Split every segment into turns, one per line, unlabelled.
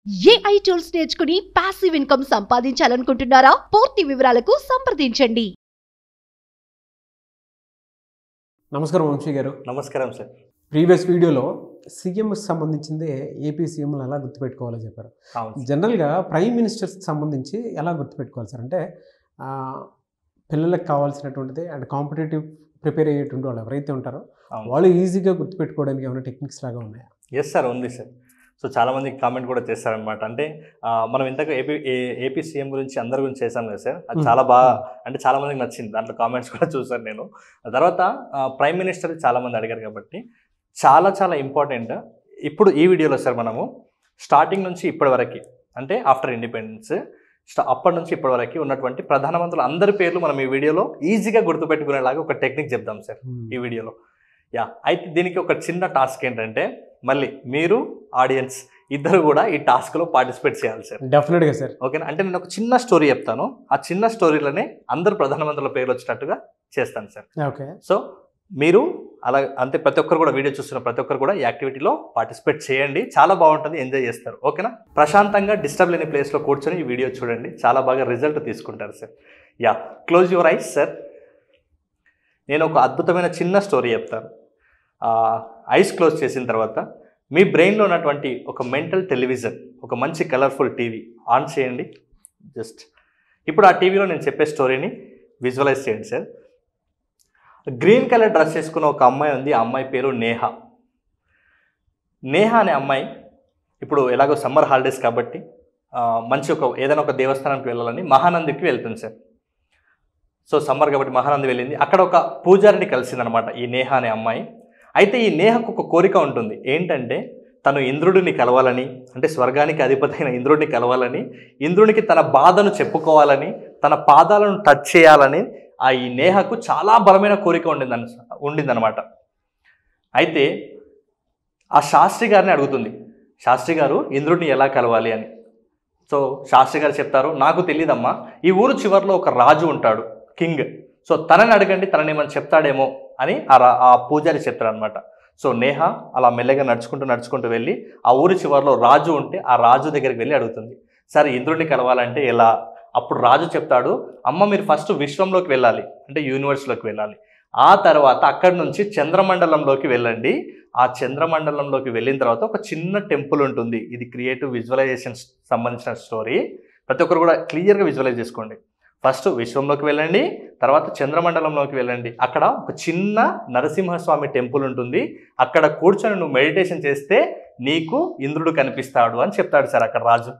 AI tools నేర్చుకుని passive income సంపాదించాలనుకుంటున్నారా పూర్తి వివరాలకు సంప్రదించండి
నమస్కారం వంశీ గారు
నమస్కారం సార్
ప్రీవియస్ వీడియోలో సీఎంకి సంబంధించిందే ఏపీ సీఎంలు ఎలా గుర్తుపెట్టుకోవాలో చెప్పారు
అవును సార్.
జనరల్గా ప్రైమ్ మినిస్టర్స్కి సంబంధించి ఎలా గుర్తుపెట్టుకోవాలి సార్ అంటే ఆ, పిల్లలకు కావాల్సినటువంటిది అండ్ కాంపిటేటివ్ ప్రిపేర్ అయ్యేటువంటి వాళ్ళు ఎవరైతే ఉంటారో
అవును
వాళ్ళు ఈజీగా గుర్తుపెట్టుకోవడానికి ఏమైనా టెక్నిక్స్ లాగా ఉన్నాయా
ఎస్ సార్ ఉంది సార్ సో చాలా మంది కామెంట్ కూడా చేస్తారనమాట అంటే ఆ, మనం ఇంతకు ఏపీ ఏ- ఏపీ సీఎం గురించి అందరి గురించి చేశాం కదా సార్ అది
Hmm.
చాలా బాగా అంటే చాలా మందికి నచ్చింది దాంట్లో కామెంట్స్ కూడా చూసాను నేను ఆ తర్వాత ప్రైమ్ మినిస్టర్ చాలా మంది అడిగారు కాబట్టి చాలా చాలా ఇంపార్టెంట్ ఇప్పుడు ఈ వీడియోలో సార్ మనము స్టార్టింగ్ నుంచి ఇప్పటి వరకు అంటే ఆఫ్టర్ ఇండిపెండెన్స్ స్టా అప్పటి నుంచి ఇప్పటి వరకు ఉన్నటువంటి ప్రధానమంత్రులు అందరి పేర్లు మనం ఈ వీడియోలో ఈజీగా గుర్తుపెట్టుకునేలాగా ఒక టెక్నిక్ చెప్దాం సార్ ఈ వీడియోలో యా అయితే దీనికి ఒక చిన్న టాస్క్ ఏంటంటే మళ్ళీ మీరు ఆడియన్స్ ఇద్దరు కూడా ఈ టాస్క్లో పార్టిసిపేట్ చేయాలి సార్
డెఫినెట్గా సార్
ఓకేనా అంటే నేను ఒక చిన్న స్టోరీ చెప్తాను ఆ చిన్న స్టోరీలోనే అందరు ప్రధానమంత్రుల పేర్లు వచ్చినట్టుగా చేస్తాను సార్
ఓకే
సో మీరు అలా అంతే ప్రతి ఒక్కరు కూడా వీడియో చూస్తున్న ప్రతి ఒక్కరు కూడా ఈ యాక్టివిటీలో పార్టిసిపేట్ చేయండి చాలా బాగుంటుంది ఎంజాయ్ చేస్తారు ఓకేనా ప్రశాంతంగా డిస్టర్బ్ లేని ప్లేస్లో కూర్చొని ఈ వీడియో చూడండి చాలా బాగా రిజల్ట్ తీసుకుంటారు sir yeah close your eyes sir నేను ఒక అద్భుతమైన చిన్న స్టోరీ చెప్తాను ఐస్ క్లోజ్ చేసిన తర్వాత మీ బ్రెయిన్లో ఉన్నటువంటి ఒక మెంటల్ టెలివిజన్ ఒక మంచి కలర్ఫుల్ టీవీ ఆన్ చేయండి జస్ట్ ఇప్పుడు ఆ టీవీలో నేను చెప్పే స్టోరీని విజువలైజ్ చేయండి సార్ గ్రీన్ కలర్ డ్రెస్ వేసుకున్న ఒక అమ్మాయి ఉంది ఆ అమ్మాయి పేరు నేహ నేహ అనే అమ్మాయి ఇప్పుడు ఎలాగో సమ్మర్ హాలిడేస్ కాబట్టి ఆ, మంచి ఒక ఏదైనా ఒక దేవస్థానానికి వెళ్ళాలని మహానందికి వెళ్తుంది సార్ సో సమ్మర్ కాబట్టి మహానంది వెళ్ళింది అక్కడ ఒక పూజారిని కలిసిందనమాట ఈ నేహ అనే అమ్మాయి అయితే ఈ నేహకు ఒక కోరిక ఉంటుంది ఏంటంటే తను ఇంద్రుడిని కలవాలని అంటే స్వర్గానికి అధిపతి అయిన ఇంద్రుడిని కలవాలని ఇంద్రునికి తన బాధను చెప్పుకోవాలని తన పాదాలను టచ్ చేయాలని ఆ ఈ నేహకు చాలా బలమైన కోరిక ఉండిందన ఉండిందనమాట అయితే ఆ శాస్త్రి గారిని అడుగుతుంది శాస్త్రి గారు ఇంద్రుడిని ఎలా కలవాలి అని సో శాస్త్రి గారు చెప్తారు నాకు తెలియదమ్మా ఈ ఊరు చివరిలో ఒక రాజు ఉంటాడు కింగ్ సో తనని అడగండి తనని ఏమని చెప్తాడేమో అని ఆ రా ఆ పూజారి చెప్తాడు అనమాట సో నేహ అలా మెల్లగా నడుచుకుంటూ నడుచుకుంటూ వెళ్ళి ఆ ఊరి చివరిలో రాజు ఉంటే ఆ రాజు దగ్గరికి వెళ్ళి అడుగుతుంది సరే ఇంద్రుడిని కలవాలంటే ఎలా అప్పుడు రాజు చెప్తాడు అమ్మ మీరు ఫస్ట్ విశ్వంలోకి వెళ్ళాలి అంటే యూనివర్స్లోకి వెళ్ళాలి ఆ తర్వాత అక్కడి నుంచి చంద్రమండలంలోకి వెళ్ళండి ఆ చంద్రమండలంలోకి వెళ్ళిన తర్వాత ఒక చిన్న టెంపుల్ ఉంటుంది ఇది క్రియేటివ్ విజువలైజేషన్ సంబంధించిన స్టోరీ ప్రతి ఒక్కరు కూడా క్లియర్గా విజువలైజ్ చేసుకోండి ఫస్ట్ విశ్వంలోకి వెళ్ళండి తర్వాత చంద్రమండలంలోకి వెళ్ళండి అక్కడ ఒక చిన్న నరసింహస్వామి టెంపుల్ ఉంటుంది అక్కడ కూర్చొని నువ్వు మెడిటేషన్ చేస్తే నీకు ఇంద్రుడు కనిపిస్తాడు అని చెప్తాడు సార్ అక్కడ రాజు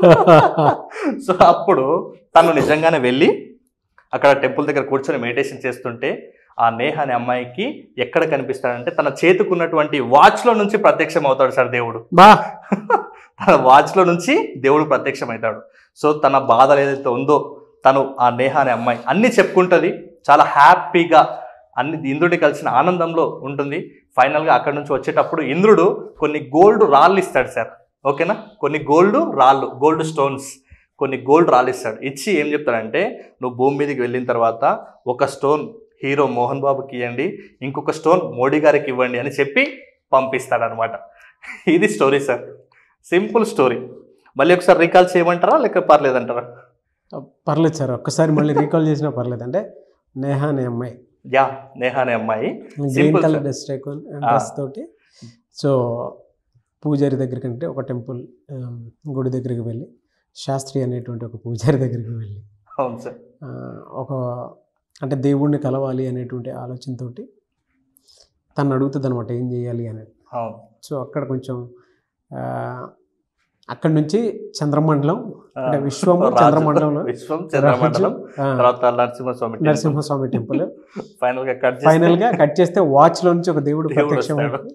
సో అప్పుడు తను నిజంగానే వెళ్ళి అక్కడ టెంపుల్ దగ్గర కూర్చొని మెడిటేషన్ చేస్తుంటే ఆ నేహ అనే అమ్మాయికి ఎక్కడ కనిపిస్తాడంటే తన చేతుకున్నటువంటి వాచ్లో నుంచి ప్రత్యక్షం అవుతాడు సార్ దేవుడు
బా
తన వాచ్లో నుంచి దేవుడు ప్రత్యక్షమవుతాడు సో తన బాధలు ఏదైతే ఉందో తను ఆ నేహ అనే అమ్మాయి అన్నీ చెప్పుకుంటుంది చాలా హ్యాపీగా అన్ని ఇంద్రుడిని కలిసిన ఆనందంలో ఉంటుంది ఫైనల్గా అక్కడ నుంచి వచ్చేటప్పుడు ఇంద్రుడు కొన్ని గోల్డ్ రాళ్ళు ఇస్తాడు సార్ ఓకేనా కొన్ని గోల్డ్ రాళ్ళు గోల్డ్ స్టోన్స్ కొన్ని గోల్డ్ రాళ్ళు ఇస్తాడు ఇచ్చి ఏం చెప్తాడంటే నువ్వు భూమి మీదకి వెళ్ళిన తర్వాత ఒక స్టోన్ హీరో మోహన్ బాబుకి ఇవ్వండి ఇంకొక స్టోన్ మోడీ గారికి ఇవ్వండి అని చెప్పి పంపిస్తాడనమాట ఇది స్టోరీ సార్ సింపుల్ స్టోరీ మళ్ళీ ఒకసారి రీకాల్ చేయమంటారా లేక పర్లేదంటారా
పర్లేదు సార్ ఒక్కసారి మళ్ళీ రీకాల్ చేసినా పర్లేదు అంటే నేహా అనే అమ్మాయి
యా నేహా అనే అమ్మాయి
green
Simple,
colour
sir.
Dress dress తోటి సో పూజారి దగ్గరికి అంటే ఒక టెంపుల్ గుడి దగ్గరికి వెళ్ళి శాస్త్రి అనేటువంటి ఒక పూజారి దగ్గరికి వెళ్ళి
అవును సార్
ఆ, ఒక అంటే దేవుణ్ణి కలవాలి అనేటువంటి ఆలోచనతోటి తను అడుగుతుంది అనమాట ఏం చేయాలి అనేది
అవును
సో అక్కడ కొంచెం ఆ, అక్కడ నుంచి చంద్రమండలం అంటే విశ్వము
రాజు.
చంద్రమండలంలో
విశ్వం చంద్రమండలం
ఆ,
తర్వాత నరసింహస్వామి
నరసింహస్వామి టెంపుల్
ఫైనల్ గా కట్
ఫైనల్ గా కట్ చేస్తే వాచ్ లో నుంచి ఒక దేవుడు
దేవుడు
ప్రత్యక్షం
వస్తాడు.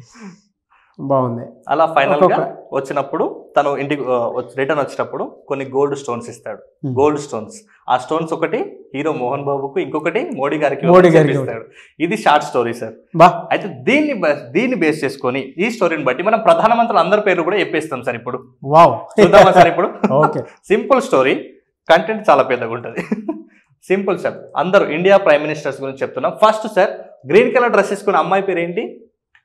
బాగుంది
అలా ఫైనల్ గా
ఒక్కొక్క-
వచ్చినప్పుడు తను ఇంటికి రిటర్న్ వచ్చేటప్పుడు కొన్ని గోల్డ్ స్టోన్స్ ఇస్తాడు
Hmm.
గోల్డ్ స్టోన్స్ ఆ స్టోన్స్ ఒకటి హీరో మోహన్ బాబుకు ఇంకొకటి మోడీ గారికి
మోడీ
ఒకటి
గారికి
చెప్పిస్తాడు. ఇది షార్ట్ స్టోరీ సార్
బా
అయితే దీన్ని బ- దీన్ని బేస్ చేసుకొని ఈ స్టోరీని బట్టి మనం ప్రధానమంత్రులు అందరి పేర్లు కూడా చెప్పేస్తాం సార్ ఇప్పుడు
వావ్
చూద్దామా సార్ ఇప్పుడు
ఓకే
సింపుల్ స్టోరీ కంటెంట్ చాలా పెద్దగా ఉంటుంది సింపుల్ సార్ అందరూ ఇండియా ప్రైమ్ మినిస్టర్స్ గురించి చెప్తున్నాం first sir green colour dress వేసుకున్న అమ్మాయి పేరు ఏంటి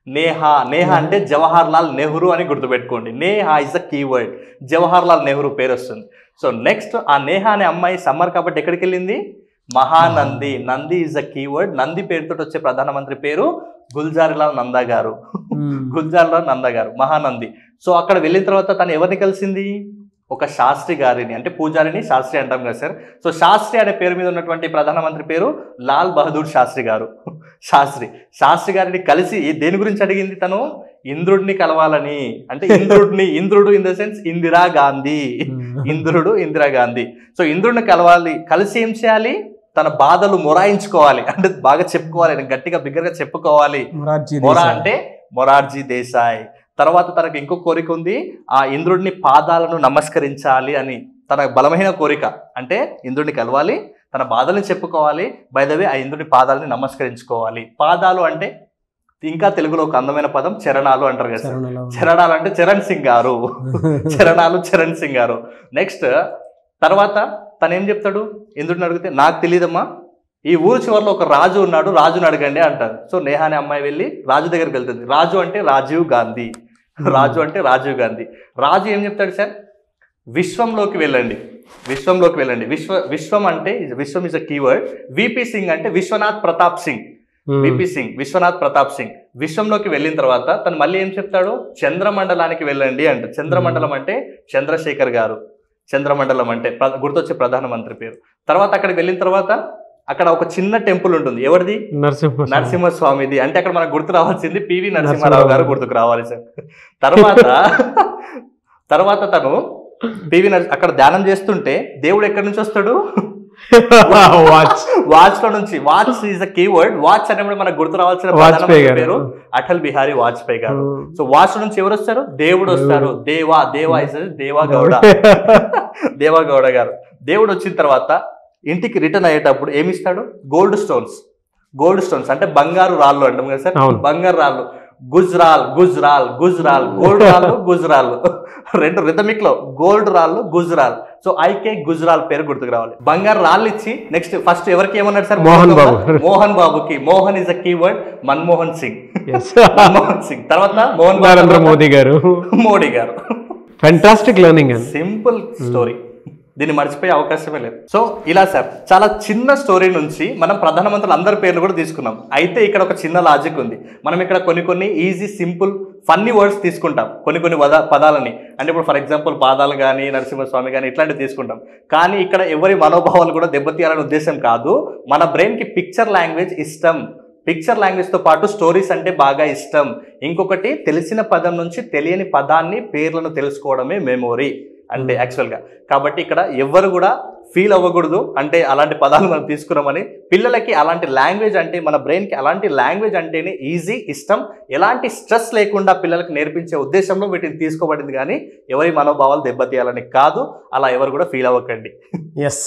నేహా నేహా అంటే జవహర్ లాల్ నెహ్రూ అని గుర్తుపెట్టుకోండి Neha is a keyword Jawahar Lal Nehru పేరు వస్తుంది సో నెక్స్ట్ ఆ నేహా అనే అమ్మాయి సమ్మర్ కాబట్టి ఎక్కడికి వెళ్ళింది Mahanandi Nandi is a keyword Nandi పేరుతో వచ్చే ప్రధానమంత్రి పేరు గుల్జారిలాల్ నందా గారు గుల్జారిలాల్ నందా గారు మహానంది సో అక్కడ వెళ్ళిన తర్వాత తను ఎవరిని కలిసింది ఒక శాస్త్రి గారిని అంటే పూజారిని శాస్త్రి అంటాం కదా సార్ సో శాస్త్రి అనే పేరు మీద ఉన్నటువంటి ప్రధానమంత్రి పేరు లాల్ బహదూర్ శాస్త్రి గారు శాస్త్రి శాస్త్రి గారిని కలిసి దేని గురించి అడిగింది తను ఇంద్రుడిని కలవాలని అంటే ఇంద్రుడిని ఇంద్రుడు in the sense Indira Gandhi ఇంద్రుడు ఇందిరా గాంధీ సో ఇంద్రుడిని కలవాలి కలిసి ఏం చేయాలి తన బాధలు మొరాయించుకోవాలి అంటే బాగా చెప్పుకోవాలి గట్టిగా బిగ్గరగా చెప్పుకోవాలి
మొరార్జీ
మొరా
దేశాయ్.
అంటే మొరార్జీ దేశాయ్ తర్వాత తనకు ఇంకో కోరిక ఉంది ఆ ఇంద్రుడిని పాదాలను నమస్కరించాలి అని తన బలమైన కోరిక అంటే ఇంద్రుడిని కలవాలి తన బాధల్ని చెప్పుకోవాలి బైదవే ఆ ఇంద్రుడి పాదాలని నమస్కరించుకోవాలి పాదాలు అంటే ఇంకా తెలుగులో ఒక అందమైన పదం చరణాలు అంటారు కదా సార్.
చరణంలో ఉంది.
చరణాలు అంటే చరణ్ సింగ్ గారు చరణాలు చరణ్ సింగ్ గారు నెక్స్ట్ తర్వాత తను ఏం చెప్తాడు ఇంద్రుడిని అడిగితే నాకు తెలియదమ్మా ఈ ఊరు చివరిలో ఒక రాజు ఉన్నాడు రాజుని అడగండి అంటారు సో నేహా అనే అమ్మాయి వెళ్ళి రాజు దగ్గరికి వెళ్తుంది రాజు అంటే రాజీవ్ గాంధీ రాజు అంటే రాజీవ్ గాంధీ రాజు ఏం చెప్తాడు సార్ విశ్వంలోకి వెళ్ళండి విశ్వంలోకి వెళ్ళండి విశ్వ విశ్వం అంటే విశ్వం is a keyword VP Singh అంటే విశ్వనాథ్ ప్రతాప్ సింగ్
ఉమ్.
విపి సింగ్ విశ్వనాథ్ ప్రతాప్ సింగ్ విశ్వంలోకి వెళ్ళిన తర్వాత తను మళ్ళీ ఏం చెప్తాడు చంద్రమండలానికి వెళ్ళండి అంట చంద్రమండలం అంటే చంద్రశేఖర్ గారు చంద్రమండలం అంటే ప్ర- గుర్తొచ్చే ప్రధానమంత్రి పేరు తర్వాత అక్కడికి వెళ్ళిన తర్వాత అక్కడ ఒక చిన్న టెంపుల్ ఉంటుంది ఎవరిది
నరసింహ
నరసింహస్వామిది అంటే అక్కడ మనకు గుర్తు రావాల్సింది పివి నరసింహారావు
నరసింహారావు.
గారు గుర్తుకు రావాలి సార్ తర్వాత తర్వాత తను పివి నరసి అక్కడ ధ్యానం చేస్తుంటే దేవుడు ఎక్కడి నుంచి వస్తాడు
వాచ్
వాచ్ లో నుంచి watch is a keyword watch అనేప్పుడు మనకు గుర్తు రావాల్సిన
వాజ్పేయి
ప్రధానమంత్రి
గారు
పేరు అటల్ బిహారీ వాజ్పేయి గారు సో వాచ్ నుంచి ఎవరు వస్తారు దేవుడు వస్తారు దేవా దేవా ఇస్ దేవా గౌడ దేవా గౌడ గారు దేవుడు వచ్చిన తర్వాత ఇంటికి రిటర్న్ అయ్యేటప్పుడు ఏమి ఇస్తాడు గోల్డ్ స్టోన్స్ గోల్డ్ స్టోన్స్ అంటే బంగారు రాళ్ళు అంటాం కదా సార్
అవును.
బంగారు రాళ్ళు గుజరాల్ గుజరాల్ గుజరాల్ గోల్డ్ రాళ్ళు గుజరాల్ రెండు రిథమిక్ లో గోల్డ్ రాళ్ళు గుజరాల్ సో ఐకే గుజరాల్ పేరు గుర్తుకు రావాలి బంగారు రాళ్ళు ఇచ్చి నెక్స్ట్ ఫస్ట్ ఎవరికి ఏమన్నాడు సార్
మోహన్ బాబు.
మోహన్ బాబుకి Mohan is a keyword Manmohan Singh
Yes.
Manmohan Singh తర్వాత మోహన్ బాబు
నరేంద్ర
తర్వాత
మోదీ గారు
మోడీ గారు
ఫెంటాస్టిక్ లెర్నింగ్ అండి
సింపుల్ స్టోరీ దీన్ని మర్చిపోయే అవకాశమే లేదు సో ఇలా సార్ చాలా చిన్న స్టోరీ నుంచి మనం ప్రధానమంత్రులు అందరి పేర్లు కూడా తీసుకున్నాం అయితే ఇక్కడ ఒక చిన్న లాజిక్ ఉంది మనం ఇక్కడ కొన్ని కొన్ని ఈజీ సింపుల్ ఫన్నీ వర్డ్స్ తీసుకుంటాం కొన్ని కొన్ని వద పదాలని అంటే ఇప్పుడు ఫర్ ఎగ్జాంపుల్ పాదాలు కానీ నరసింహస్వామి కానీ ఇట్లాంటివి తీసుకుంటాం కానీ ఇక్కడ ఎవరి మనోభావాలు కూడా దెబ్బతీయాలనే ఉద్దేశం కాదు మన బ్రెయిన్కి పిక్చర్ లాంగ్వేజ్ ఇష్టం పిక్చర్ లాంగ్వేజ్తో పాటు స్టోరీస్ అంటే బాగా ఇష్టం ఇంకొకటి తెలిసిన పదం నుంచి తెలియని పదాన్ని పేర్లను తెలుసుకోవడమే మెమొరీ అంటే యాక్చువల్గా కాబట్టి ఇక్కడ ఎవ్వరు కూడా ఫీల్ అవ్వకూడదు అంటే అలాంటి పదాలు మనం తీసుకున్నామని పిల్లలకి అలాంటి లాంగ్వేజ్ అంటే మన బ్రెయిన్కి అలాంటి లాంగ్వేజ్ అంటేనే ఈజీ ఇష్టం ఎలాంటి స్ట్రెస్ లేకుండా పిల్లలకు నేర్పించే ఉద్దేశంలో వీటిని తీసుకోబడింది కానీ ఎవరి మనోభావాలు దెబ్బతీయాలని కాదు అలా ఎవరు కూడా ఫీల్ అవ్వకండి
ఎస్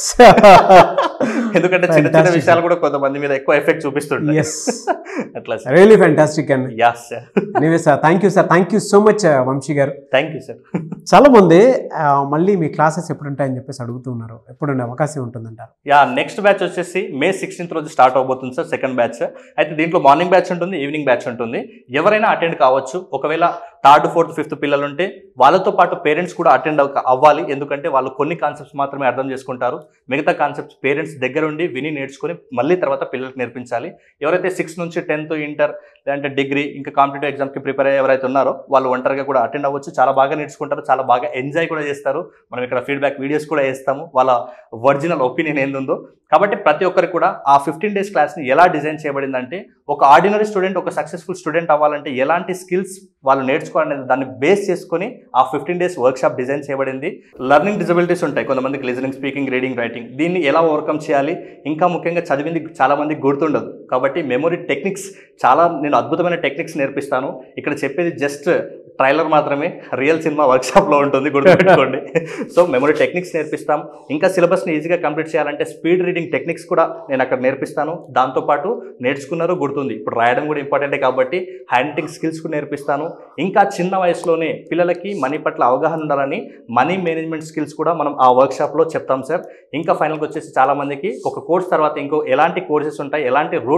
ఎందుకంటే చిన్న చిన్న
Fantastic.
విషయాలు కూడా కొంతమంది మీద ఎక్కువ ఎఫెక్ట్ చూపిస్తుంటాయి
ఎస్
అట్లా సార్
రియలీ ఫెంటాస్టిక్ అండి
yes sir
anyway sir thank you sir thank you so much Vamshi garu
thank you sir
చాలా మంది ఆ, మళ్ళీ మీ క్లాసెస్ ఎప్పుడు ఉంటాయని చెప్పేసి అడుగుతూ ఉన్నారు ఎప్పుడు ఉండే అవకాశం ఉంటుందంటారు
యా నెక్స్ట్ బ్యాచ్ వచ్చేసి మే సిక్స్టీన్త్ రోజు స్టార్ట్ అవబోతుంది సార్ సెకండ్ బ్యాచ్ అయితే దీంట్లో మార్నింగ్ బ్యాచ్ ఉంటుంది ఈవినింగ్ బ్యాచ్ ఉంటుంది ఎవరైనా అటెండ్ కావచ్చు ఒకవేళ థర్డ్ ఫోర్త్ ఫిఫ్త్ పిల్లలు ఉంటే వాళ్ళతో పాటు పేరెంట్స్ కూడా అటెండ్ అవ్వాలి ఎందుకంటే వాళ్ళు కొన్ని కాన్సెప్ట్స్ మాత్రమే అర్థం చేసుకుంటారు మిగతా కాన్సెప్ట్స్ పేరెంట్స్ దగ్గర ఉండి విని నేర్చుకొని మళ్ళీ తర్వాత పిల్లలకు నేర్పించాలి ఎవరైతే సిక్స్ నుంచి టెన్త్ ఇంటర్ లేదంటే డిగ్రీ ఇంకా కాంపిటేటివ్ ఎగ్జామ్కి ప్రిపేర్ అయ్యే ఎవరైతే ఉన్నారో వాళ్ళు ఒంటరిగా కూడా అటెండ్ అవ్వచ్చు చాలా బాగా నేర్చుకుంటారు చాలా బాగా ఎంజాయ్ కూడా చేస్తారు మనం ఇక్కడ ఫీడ్బ్యాక్ వీడియోస్ కూడా వేస్తాము వాళ్ళ ఒరిజినల్ ఒపీనియన్ ఏందుందో కాబట్టి ప్రతి ఒక్కరికి కూడా ఆ ఫిఫ్టీన్ డేస్ క్లాస్ని ఎలా డిజైన్ చేయబడిందంటే ఒక ఆర్డినరీ స్టూడెంట్ ఒక సక్సెస్ఫుల్ స్టూడెంట్ అవ్వాలంటే ఎలాంటి స్కిల్స్ వాళ్ళు నేర్చుకోవాలనేది దాన్ని బేస్ చేసుకొని ఆ fifteen days workshop design చేయబడింది లెర్నింగ్ డిజబిలిటీస్ ఉంటాయి కొంతమందికి లిజనింగ్ స్పీకింగ్ రీడింగ్ రైటింగ్ దీన్ని ఎలా ఓవర్కమ్ చేయాలి ఇంకా ముఖ్యంగా చదివింది చాలా మందికి గుర్తుండదు కాబట్టి మెమొరీ టెక్నిక్స్ చాలా నేను అద్భుతమైన టెక్నిక్స్ నేర్పిస్తాను ఇక్కడ చెప్పేది జస్ట్ ట్రైలర్ మాత్రమే రియల్ సినిమా వర్క్షాప్లో ఉంటుంది గుర్తుపెట్టుకోండి సో మెమొరీ టెక్నిక్స్ నేర్పిస్తాం ఇంకా సిలబస్ని ఈజీగా కంప్లీట్ చేయాలంటే స్పీడ్ రీడింగ్ టెక్నిక్స్ కూడా నేను అక్కడ నేర్పిస్తాను దాంతోపాటు నేర్చుకున్నారు గుర్తుంది ఇప్పుడు రాయడం కూడా ఇంపార్టెంటే కాబట్టి హ్యాండ్ రైటింగ్ స్కిల్స్ కూడా నేర్పిస్తాను ఇంకా చిన్న వయసులోనే పిల్లలకి మనీ పట్ల అవగాహన ఉండాలని మనీ మేనేజ్మెంట్ స్కిల్స్ కూడా మనం ఆ వర్క్షాప్లో చెప్తాం సార్ ఇంకా ఫైనల్కి వచ్చేసి చాలా మందికి ఒక కోర్స్ తర్వాత ఇంకో ఎలాంటి కోర్సెస్ ఉంటాయి ఎలాంటి రూట్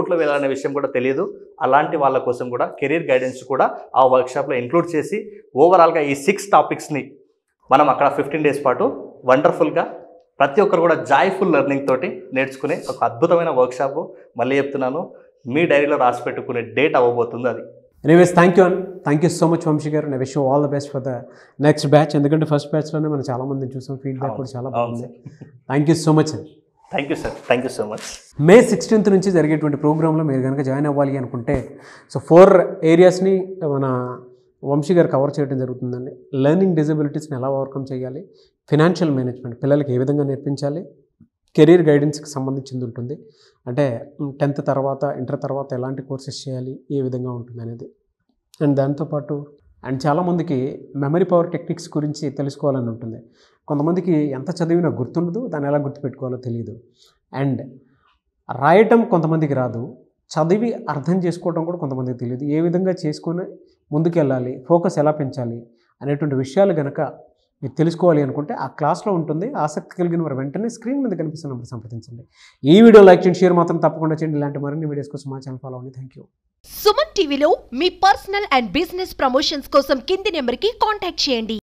రూట్లో వెళ్ళాలనే విషయం కూడా తెలియదు అలాంటి వాళ్ళ కోసం కూడా కెరీర్ గైడెన్స్ కూడా ఆ వర్క్షాప్లో ఇంక్లూడ్ చేసి ఓవరాల్గా ఈ సిక్స్ టాపిక్స్ని మనం అక్కడ ఫిఫ్టీన్ డేస్ పాటు వండర్ఫుల్గా ప్రతి ఒక్కరు కూడా జాయ్ఫుల్ లెర్నింగ్ తోటి నేర్చుకునే ఒక అద్భుతమైన వర్క్షాప్ మళ్ళీ చెప్తున్నాను మీ డైరీలో రాసి పెట్టుకునే డేట్ అవ్వబోతుంది అది
anyways thank you thank you so much Vamshi garu నేను wish all the best for the next batch ఎందుకంటే ఫస్ట్ బ్యాచ్లోనే మనం చాలా మందిని చూసాం ఫీడ్బ్యాక్ కూడా చాలా
అవును
బాగుంది థ్యాంక్ యూ సో మచ్ అండి
thank you sir thank you so much
May sixteenth నుంచి జరిగేటువంటి ప్రోగ్రాంలో మీరు కనుక జాయిన్ అవ్వాలి అనుకుంటే సో ఫోర్ ఏరియాస్ని మన వంశీ గారు కవర్ చేయడం జరుగుతుందండి లెర్నింగ్ డిజబిలిటీస్ని ఎలా ఓవర్కమ్ చేయాలి ఫినాన్షియల్ మేనేజ్మెంట్ పిల్లలకి ఏ విధంగా నేర్పించాలి కెరీర్ గైడెన్స్కి సంబంధించింది ఉంటుంది అంటే టెన్త్ తర్వాత ఇంటర్ తర్వాత ఎలాంటి కోర్సెస్ చేయాలి ఏ విధంగా ఉంటుంది అనేది అండ్ దాంతోపాటు అండ్ చాలామందికి మెమరీ పవర్ టెక్నిక్స్ గురించి తెలుసుకోవాలని ఉంటుంది కొంతమందికి ఎంత చదివినా గుర్తుండదు దాన్ని ఎలా గుర్తుపెట్టుకోవాలో తెలియదు అండ్ రాయటం కొంతమందికి రాదు చదివి అర్థం చేసుకోవడం కూడా కొంతమందికి తెలియదు ఏ విధంగా చేసుకొని ముందుకు వెళ్ళాలి ఫోకస్ ఎలా పెంచాలి అనేటువంటి విషయాలు కనుక మీరు తెలుసుకోవాలి అనుకుంటే ఆ క్లాస్లో ఉంటుంది ఆసక్తి కలిగిన వారు వెంటనే స్క్రీన్ మీద కనిపిస్తున్న నెంబర్ సంప్రదించండి ఈ వీడియో లైక్ చేయండి షేర్ మాత్రం తప్పకుండా చేయండి ఇలాంటి మరిన్ని వీడియోస్ కోసం మా ఛానల్ ఫాలో అవ్వండి థ్యాంక్ యూ
సుమన్ టీవీలో మీ పర్సనల్ అండ్ బిజినెస్ ప్రమోషన్స్ కోసం కింది నెంబర్కి కాంటాక్ట్ చేయండి